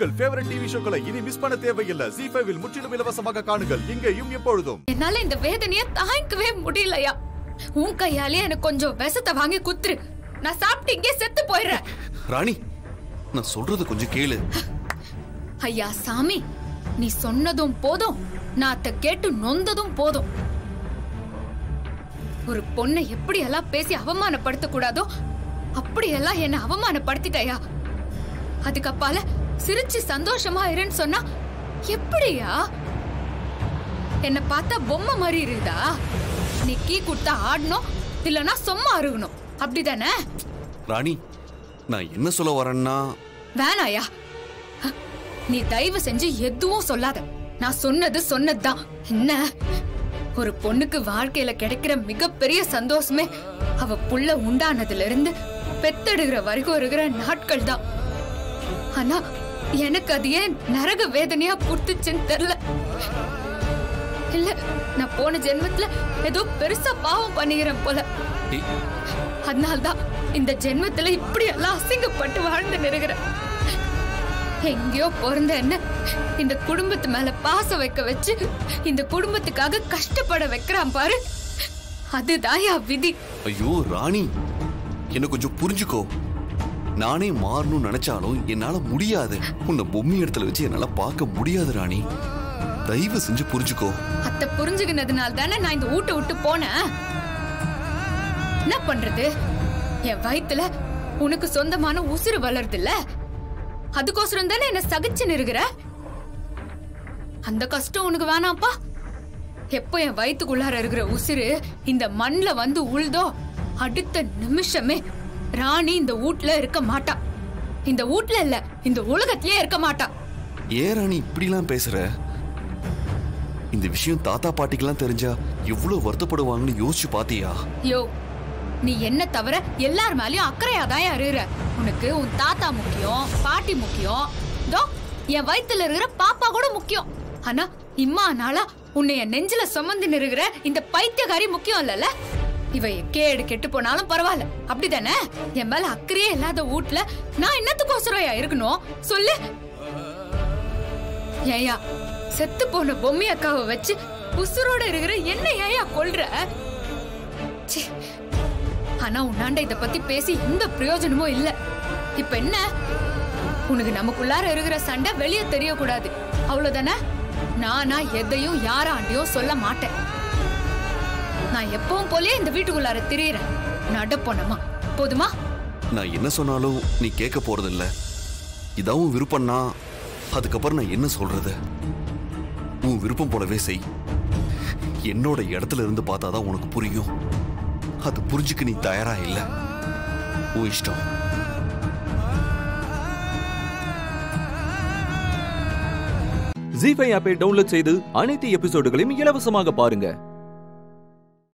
உங்கள் favourite TV ஷோக்களை இனி miss பண்ண தேவையில்லை ஜி ஃபைவில் முற்றிலும் இலவசமாக காணுங்கள் இங்கேயும் எப்பொழுதும் என்னால இந்த வேதனைய தாங்கிக்கவே முடியலையா உன் கையாலே எனக்கு கொஞ்சம் விஷத்தை வாங்கி குத்துரு நான் சாப்பிட்டு இங்கே செத்து போயிடுறேன் ராணி நான் சொல்றது கொஞ்சம் கேளு ஐயா சாமி நீ சொன்னதும் போதும் நான் அத கேட்டு நொந்ததும் போதும் ஒரு பொண்ணை எப்படி எல்லாம் பேசி அவமானப்படுத்த கூடாதோ அப்படியெல்லாம் என்ன அவமானப்படுத்திட்டயா அதுக்கப்பால சிரிச்சு சந்தோஷமா இருன்னு சொன்னா எப்படியா என்ன பார்த்தா பொம்மை மாதிரி இருக்குதா நீ கீ கொடுத்தா ஆடணும் இல்லனா சும்மா அருகணும் அப்படிதானே ராணி நான் என்ன சொல்ல வரேன்னா வேணாயா ஹ, நீ தயவு செஞ்சு எதுவும் சொல்லாத நான் சொன்னது சொன்னதுதான் என்ன ஒரு பொண்ணுக்கு வாழ்க்கையில கிடைக்கிற மிகப்பெரிய சந்தோஷமே அவ புள்ள உண்டானதுல இருந்து பெத்தெடுக்கிற வரைக்கும் இருக்கிற நாட்கள் தான் ஆனா எனக்கு அது ஏன் நரக வேதனையா புடுத்துச்சுன்னு தெரியல இல்ல நான் போன ஜென்மத்துல ஏதோ பெருசா பாவம் பண்ணிக்கிறேன் போல ஏய், அதனால்தான் இந்த ஜென்மத்துல இப்படி எல்லாம் அசிங்கப்பட்டு வாழ்ந்து நிறுகிறேன் எங்கேயோ பிறந்த என்ன இந்த குடும்பத்து மேல பாசம் வைக்க வச்சு இந்த குடும்பத்துக்காக கஷ்டப்பட வைக்கிறான் பாரு அதுதாயா விதி ஐயோ ராணி என்ன கொஞ்சம் புரிஞ்சுக்கோ நானே மாறணும்னு நினைச்சாலும் என்னால முடியாது உன்னை பொம்மை இடத்துல வச்சு என்னால பார்க்க முடியாது ராணி தயவு செஞ்சு புரிஞ்சுக்கோ அத்தை புரிஞ்சுக்கினதுனால தானே நான் இந்த வீட்டை விட்டு போனேன் என்ன பண்றது என் வயித்துல உனக்கு சொந்தமான உசுறு வளருது இல்ல அதுக்கோசரம் தானே என்ன சகிச்சு நிறுகிற அந்த கஷ்டம் உனக்கு வேணாப்பா எப்போ என் வயித்துக்குள்ளார இருக்கிற உசுறு இந்த மண்ல வந்து உழுதோ அடுத்த நிமிஷமே ராணி இந்த வீட்ல இருக்க மாட்டா இந்த வீட்ல இல்ல இந்த உலகத்திலே இருக்க மாட்டா ஏன் ராணி இப்படிலாம் பேசுற இந்த விஷயம் தாத்தா பாட்டிக்கெல்லாம் தெரிஞ்சா எவ்வளவு வருத்தப்படுவாங்கன்னு யோசிச்சு பாத்தியா யோ நீ என்ன தவிர எல்லார் மேலயும் அக்கறையா தான் இருக்கிற உனக்கு உன் தாத்தா முக்கியம் பாட்டி முக்கியம் தோ என் வயித்துல இருக்கிற பாப்பா கூட முக்கியம் ஆனா இம்மா நாளா உன்னை என் நெஞ்சில சுமந்து நிறுகிற இந்த பைத்தியக்காரி முக்கியம் இல்லல இவ கேடு கெட்டு போனாலும் பரவாயில்ல அப்படிதானே என் மேல அக்கறையே இல்லாத வீட்ல நான் என்னத்துக்கோசரம் இருக்கணும் சொல்லு ஏயா செத்து போன பொம்மை அக்காவை வச்சு உசுரோட இருக்கிற என்ன ஏயா கொல்ற ச்சீ. ஆனா உன்னாண்ட இத பத்தி பேசி எந்த பிரயோஜனமும் இல்ல இப்ப என்ன உனக்கு நமக்குள்ளார இருக்கிற சண்டை வெளியே தெரியக்கூடாது அவ்வளவுதானே நானா எதையும் யாராண்டியும் சொல்ல மாட்டேன் நான் எப்பவும் போலயே இந்த வீட்டுக்குள்ளார திரியறேன் நடப்போனமா போதுமா நான் என்ன சொன்னாலும் நீ கேட்க போறதில்ல இதாவும் விருப்பம்னா அதுக்கப்புறம் நான் என்ன சொல்றது உன் விருப்பம் போலவே செய் என்னோட இடத்துல இருந்து பார்த்தாதான் உனக்கு புரியும் அது புரிஞ்சுக்க நீ தயாரா இல்ல உன் இஷ்டம் ஜி ஃபைவ் ஆப்பை டவுன்லோட் செய்து அனைத்து எபிசோடுகளையும் இலவசமாக பாருங்க